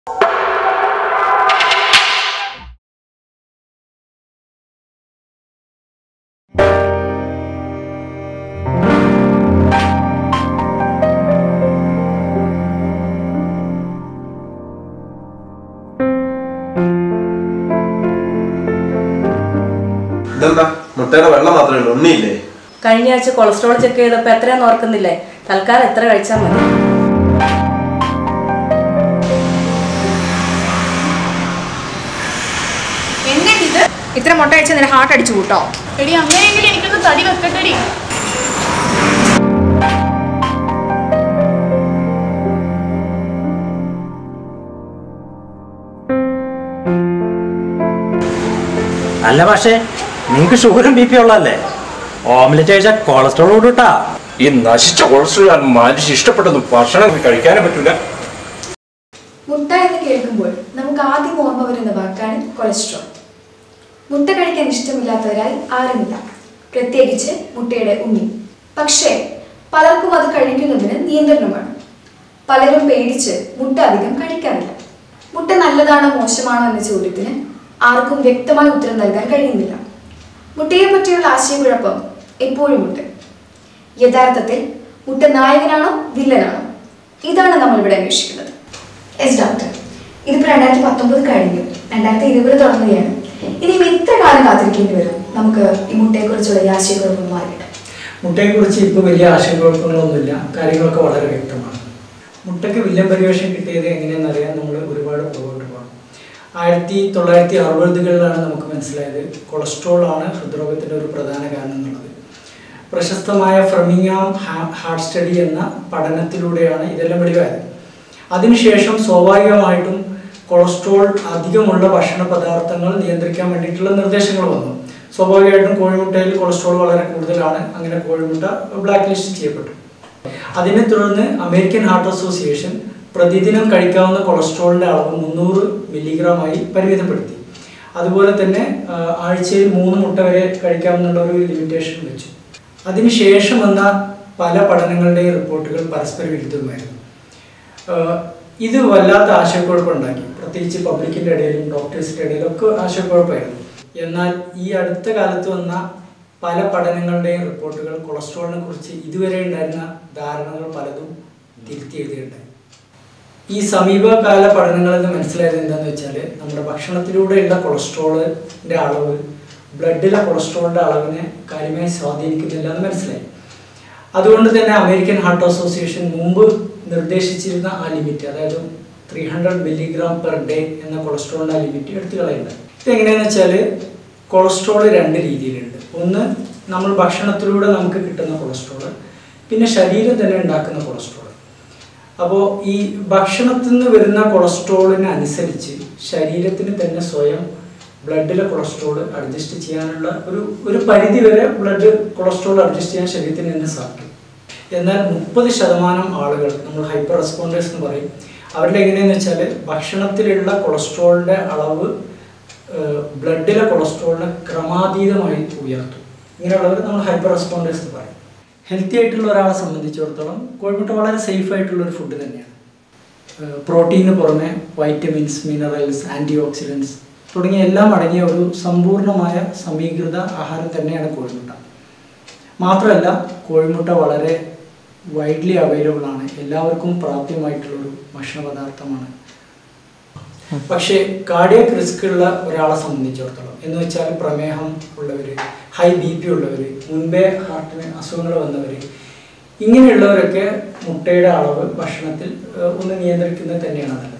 ഇതെന്താ മുട്ടയുടെ വെള്ളം മാത്രമേ ഉള്ളൂ ഉണ്ണിയില്ലേ കഴിഞ്ഞ ആഴ്ച കൊളസ്ട്രോൾ ചെക്ക് ചെയ്തപ്പോൾ എത്രയാന്ന് ഓർക്കുന്നില്ലേ തൽക്കാലം എത്ര കഴിച്ചാൽ മതി എന്നിട്ടിത് ഇത്ര മുട്ട കഴിച്ചാൽ നിന്റെ ഹാർട്ട് അടിച്ചു കൂട്ടോ എടി അങ്ങനെയെങ്കിൽ എനിക്കൊന്ന് തടി വെക്കട്ടെടി അല്ല പക്ഷേ നിങ്ങൾക്ക് ഷുഗറും ബി പി ഉള്ളതല്ലേ ഓംലെറ്റ് കഴിച്ചാൽ കൊളസ്ട്രോൾ കൂട്ടാ ഈ നശിച്ച കൊളസ്ട്രോൾ മനുഷ്യ ഇഷ്ടപ്പെട്ടൊന്നും ഭക്ഷണം കഴിക്കാനേ പറ്റൂല മുട്ട എന്ന് കേൾക്കുമ്പോൾ നമുക്ക് ആദ്യം ഓർമ്മ വരുന്ന വാക്കാണ് കൊളസ്ട്രോൾ മുട്ട കഴിക്കാൻ ഇഷ്ടമില്ലാത്തവരായി ആരുമില്ല പ്രത്യേകിച്ച് മുട്ടയുടെ ഉണ്ണി പക്ഷേ പലർക്കും അത് കഴിക്കുന്നതിന് നിയന്ത്രണമാണ് പലരും പേടിച്ച് മുട്ട അധികം കഴിക്കാറില്ല മുട്ട നല്ലതാണോ മോശമാണോ എന്ന ചോദ്യത്തിന് ആർക്കും വ്യക്തമായ ഉത്തരം നൽകാൻ കഴിയുന്നില്ല മുട്ടയെ പറ്റിയുള്ള ആശയക്കുഴപ്പം എപ്പോഴുമുണ്ട് യഥാർത്ഥത്തിൽ മുട്ട നായകനാണോ വില്ലനാണോ ഇതാണ് നമ്മൾ ഇവിടെ അന്വേഷിക്കുന്നത് എസ് ഡോക്ടർ ഇതിപ്പോ രണ്ടായിരത്തി പത്തൊമ്പത് കഴിഞ്ഞു രണ്ടായിരത്തി ഇരുപത് തുടങ്ങുകയാണ് ഇനിയും എത്ര കാലം കാത്തിരിക്കേണ്ടി വരും നമുക്ക് ഈ മുട്ടയെ കുറിച്ചുള്ള ഈ ആശയക്കുഴപ്പം മാറിയിട്ട് മുട്ടയെക്കുറിച്ച് ഇപ്പോൾ വലിയ ആശയക്കുഴപ്പങ്ങളൊന്നുമില്ല കാര്യങ്ങളൊക്കെ വളരെ വ്യക്തമാണ് മുട്ടയ്ക്ക് വില്ലൻ പരിവേഷം കിട്ടിയത് എങ്ങനെയെന്ന് അറിയാൻ നമ്മൾ ഒരുപാട് പുറകോട്ട് പോകണം ആയിരത്തി തൊള്ളായിരത്തി അറുപതുകളിലാണ് നമുക്ക് മനസ്സിലായത് കൊളസ്ട്രോൾ ആണ് ഹൃദ്രോഗത്തിൻ്റെ ഒരു പ്രധാന കാരണം എന്നുള്ളത് പ്രശസ്തമായ ഫ്രമിങ്ങാം ഹാർട്ട് സ്റ്റഡി എന്ന പഠനത്തിലൂടെയാണ് ഇതെല്ലാം വെളിവായത് അതിനുശേഷം സ്വാഭാവികമായിട്ടും കൊളസ്ട്രോൾ അധികമുള്ള ഭക്ഷണ പദാർത്ഥങ്ങൾ നിയന്ത്രിക്കാൻ വേണ്ടിയിട്ടുള്ള നിർദ്ദേശങ്ങൾ വന്നു സ്വാഭാവികമായിട്ടും കോഴിമുട്ടയിൽ കൊളസ്ട്രോൾ വളരെ കൂടുതലാണ് അങ്ങനെ കോഴിമുട്ട ബ്ലാക്ക് ലിസ്റ്റ് ചെയ്യപ്പെട്ടു അതിനെ തുടർന്ന് അമേരിക്കൻ ഹാർട്ട് അസോസിയേഷൻ പ്രതിദിനം കഴിക്കാവുന്ന കൊളസ്ട്രോളിന്റെ അളവ് മുന്നൂറ് മില്ലിഗ്രാമായി പരിമിതപ്പെടുത്തി അതുപോലെ തന്നെ ആ, ആഴ്ചയിൽ മൂന്ന് മുട്ട വരെ കഴിക്കാമെന്നുള്ള ഒരു ലിമിറ്റേഷൻ വെച്ചു അതിനുശേഷം വന്ന പല പഠനങ്ങളുടെയും റിപ്പോർട്ടുകൾ പരസ്പര വിരുദ്ധമായിരുന്നു ആഹ് ഇത് വല്ലാത്ത ആശയക്കുഴപ്പമുണ്ടാക്കി പ്രത്യേകിച്ച് പബ്ലിക്കിന്റെ ഇടയിലും ഡോക്ടേഴ്സിന്റെ ഇടയിലും ഒക്കെ ആശയക്കുഴപ്പമായിരുന്നു എന്നാൽ ഈ അടുത്ത കാലത്ത് വന്ന പല പഠനങ്ങളുടെയും റിപ്പോർട്ടുകൾ കൊളസ്ട്രോളിനെ കുറിച്ച് ഇതുവരെ ഉണ്ടായിരുന്ന ധാരണകൾ പലതും തിരുത്തി എഴുതിയിട്ടുണ്ടായി ഈ സമീപകാല പഠനങ്ങളിൽ നിന്ന് മനസ്സിലായത് എന്താണെന്ന് വെച്ചാൽ നമ്മുടെ ഭക്ഷണത്തിലൂടെയുള്ള കൊളസ്ട്രോളിന്റെ അളവ് ബ്ലഡിലെ കൊളസ്ട്രോളിന്റെ അളവിനെ കാര്യമായി സ്വാധീനിക്കുന്നില്ല എന്ന് മനസ്സിലായി അതുകൊണ്ട് തന്നെ അമേരിക്കൻ ഹാർട്ട് അസോസിയേഷൻ മുമ്പ് നിർദ്ദേശിച്ചിരുന്ന ആ ലിമിറ്റ് അതായത് three hundred milligram per day എന്ന കൊളസ്ട്രോളിൻ്റെ ആ ലിമിറ്റ് എടുത്തു കളയുന്നത് ഇതെങ്ങനെയാണെന്ന് വെച്ചാൽ കൊളസ്ട്രോൾ രണ്ട് രീതിയിലുണ്ട് ഒന്ന് നമ്മൾ ഭക്ഷണത്തിലൂടെ നമുക്ക് കിട്ടുന്ന കൊളസ്ട്രോൾ പിന്നെ ശരീരം തന്നെ ഉണ്ടാക്കുന്ന കൊളസ്ട്രോൾ അപ്പോൾ ഈ ഭക്ഷണത്തിൽ നിന്ന് വരുന്ന കൊളസ്ട്രോളിന് അനുസരിച്ച് ശരീരത്തിന് തന്നെ സ്വയം ബ്ലഡിലെ കൊളസ്ട്രോൾ അഡ്ജസ്റ്റ് ചെയ്യാനുള്ള ഒരു ഒരു പരിധി വരെ ബ്ലഡ് കൊളസ്ട്രോൾ അഡ്ജസ്റ്റ് ചെയ്യാൻ ശരീരത്തിന് തന്നെ സാധിക്കും എന്നാൽ മുപ്പത് ശതമാനം ആളുകൾ നമ്മൾ ഹൈപ്പർ റെസ്പോണ്ടേഴ്സ് എന്ന് പറയും അവരുടെ എങ്ങനെയെന്ന് വെച്ചാൽ ഭക്ഷണത്തിലുള്ള കൊളസ്ട്രോളിൻ്റെ അളവ് ബ്ലഡിലെ കൊളസ്ട്രോളിനെ ക്രമാതീതമായി ഉയർത്തും ഇങ്ങനെയുള്ളവർ നമ്മൾ ഹൈപ്പർ റെസ്പോണ്ടേഴ്സ് എന്ന് പറയും ഹെൽത്തി ആയിട്ടുള്ള ഒരാളെ സംബന്ധിച്ചിടത്തോളം കോഴിമുട്ട വളരെ സേഫ് ആയിട്ടുള്ള ഒരു ഫുഡ് തന്നെയാണ് പ്രോട്ടീന് പുറമെ വൈറ്റമിൻസ് മിനറൽസ് ആൻറ്റി ഓക്സിഡൻസ് തുടങ്ങിയ എല്ലാം അടങ്ങിയ ഒരു സമ്പൂർണ്ണമായ സമീകൃത ആഹാരം തന്നെയാണ് കോഴിമുട്ട മാത്രമല്ല കോഴിമുട്ട വളരെ വൈഡ്ലി അവൈലബിൾ ആണ് എല്ലാവർക്കും പ്രാപ്യമായിട്ടുള്ളൊരു ഭക്ഷണ പദാർത്ഥമാണ് പക്ഷേ കാർഡിയക് റിസ്ക് ഉള്ള ഒരാളെ സംബന്ധിച്ചിടത്തോളം എന്ന് വെച്ചാൽ പ്രമേഹം ഉള്ളവർ ഹൈ ബി പി ഉള്ളവർ മുൻപേ ഹാർട്ടിന് അസുഖങ്ങൾ വന്നവർ ഇങ്ങനെയുള്ളവരൊക്കെ മുട്ടയുടെ അളവ് ഭക്ഷണത്തിൽ ഏഹ്, ഒന്ന് നിയന്ത്രിക്കുന്നത് തന്നെയാണ് നല്ലത്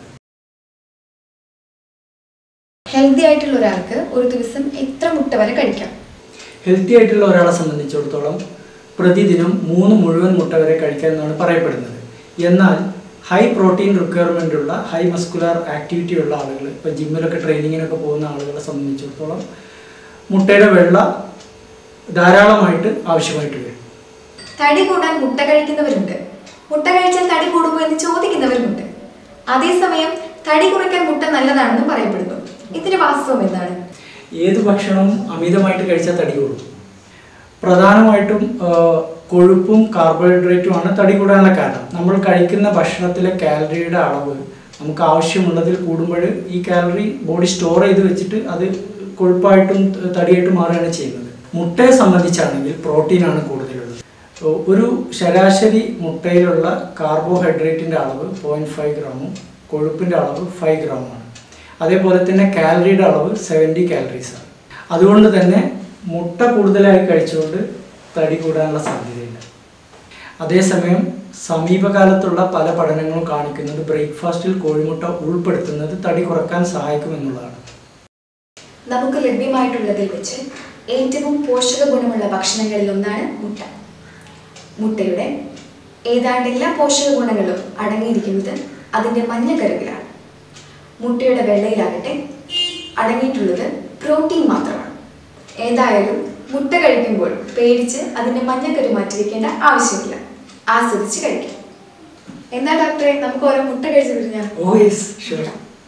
ഹെൽത്തി ആയിട്ടുള്ള ഒരാൾക്ക് ഒരു ദിവസം എത്ര മുട്ട വരെ കഴിക്കാം ഹെൽത്തി ആയിട്ടുള്ള ഒരാളെ സംബന്ധിച്ചിടത്തോളം പ്രതിദിനം മൂന്ന് മുഴുവൻ മുട്ട വരെ കഴിക്കാം എന്നാണ് പറയപ്പെടുന്നത് എന്നാൽ ഹൈ പ്രോട്ടീൻ റിക്വയർമെൻ്റ് ഉള്ള ഹൈ മസ്കുലാർ ആക്ടിവിറ്റി ഉള്ള ആളുകൾ ഇപ്പോൾ ജിമ്മിലൊക്കെ ട്രെയിനിങ്ങിനൊക്കെ പോകുന്ന ആളുകളെ സംബന്ധിച്ചിടത്തോളം മുട്ടയുടെ വെള്ള ധാരാളമായിട്ട് ആവശ്യമായിട്ട് വരും തടി കൂടാൻ മുട്ട കഴിക്കുന്നവരുണ്ട് മുട്ട കഴിച്ചാൽ തടി കൂടുമോ എന്ന് ചോദിക്കുന്നവരുമുണ്ട് അതേസമയം തടി കുറയ്ക്കാൻ മുട്ട നല്ലതാണെന്ന് പറയപ്പെടുന്നു ഇതിന്റെ വാസ്തവം എന്താണ് ഏത് ഭക്ഷണവും അമിതമായിട്ട് കഴിച്ചാൽ തടി കൂടും പ്രധാനമായിട്ടും ആ, കൊഴുപ്പും കാർബോഹൈഡ്രേറ്റുമാണ് തടി കൂടാനുള്ള കാരണം നമ്മൾ കഴിക്കുന്ന ഭക്ഷണത്തിലെ കാലറിയുടെ അളവ് നമുക്ക് ആവശ്യമുള്ളതിൽ കൂടുമ്പോൾ ഈ കാലറി ബോഡി സ്റ്റോർ ചെയ്ത് വെച്ചിട്ട് അത് കൊഴുപ്പായിട്ടും തടിയായിട്ടും മാറുകയാണ് ചെയ്യുന്നത് മുട്ടയെ സംബന്ധിച്ചാണെങ്കിൽ പ്രോട്ടീനാണ് കൂടുതലുള്ളത് അപ്പോൾ ഒരു ശരാശരി മുട്ടയിലുള്ള കാർബോഹൈഡ്രേറ്റിൻ്റെ അളവ് പോയിൻറ്റ് ഫൈവ് ഗ്രാമും കൊഴുപ്പിൻ്റെ അളവ് ഫൈവ് ഗ്രാമുമാണ് അതേപോലെ തന്നെ കാലറിയുടെ അളവ് സെവൻറ്റി കാലറീസാണ് അതുകൊണ്ട് തന്നെ മുട്ട കൂടുതലായി കഴിച്ചുകൊണ്ട് തടി കൂടാനുള്ള സാധ്യതയില്ല അതേസമയം സമീപകാലത്തുള്ള പല പഠനങ്ങളും കാണിക്കുന്നത് ബ്രേക്ക്ഫാസ്റ്റിൽ കോഴിമുട്ട ഉൾപ്പെടുത്തുന്നത് തടി കുറക്കാൻ സഹായിക്കുമെന്നുള്ളതാണ് നമുക്ക് ലഭ്യമായിട്ടുള്ളതിൽ വെച്ച് ഏറ്റവും പോഷക ഗുണമുള്ള ഭക്ഷണങ്ങളിൽ ഒന്നാണ് മുട്ട മുട്ടയുടെ ഏതാണ്ട് എല്ലാ പോഷക ഗുണങ്ങളും അടങ്ങിയിരിക്കുന്നത് അതിൻ്റെ മഞ്ഞക്കരുവിലാണ് മുട്ടയുടെ വെള്ളയിലാകട്ടെ അടങ്ങിയിട്ടുള്ളത് പ്രോട്ടീൻ മാത്രമാണ് ഏതായാലും മുട്ട കഴിക്കുമ്പോൾ പേടിച്ച് അതിൻ്റെ മഞ്ഞക്കരു മാറ്റി വെക്കേണ്ട ആവശ്യമില്ല ആസ്വദിച്ച് കഴിക്കാം എന്താ ഡോക്ടറെ നമുക്ക് ഓരോ മുട്ട കഴിച്ചു കഴിഞ്ഞാൽ ഓ യെസ് ഷുവർ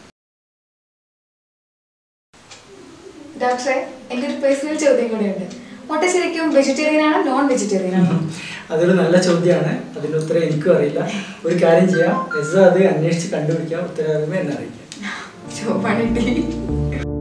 ഡോക്ടറെ എൻ്റെ ഒരു പേഴ്സണൽ ചോദ്യം കൂടെയുണ്ട് മുട്ട ശരിക്കും വെജിറ്റേറിയൻ ആണോ നോൺ വെജിറ്റേറിയൻ ആണോ അതൊരു നല്ല ചോദ്യമാണ് അതിൻ്റെ ഉത്തരം എനിക്കും അറിയില്ല ഒരു കാര്യം ചെയ്യാം എസ് അത് അന്വേഷിച്ച് കണ്ടുപിടിക്കാം ഉത്തരം അറിയുമ്പോൾ എന്നെ അറിയിക്കാം ചോപ്പാണിട്ടി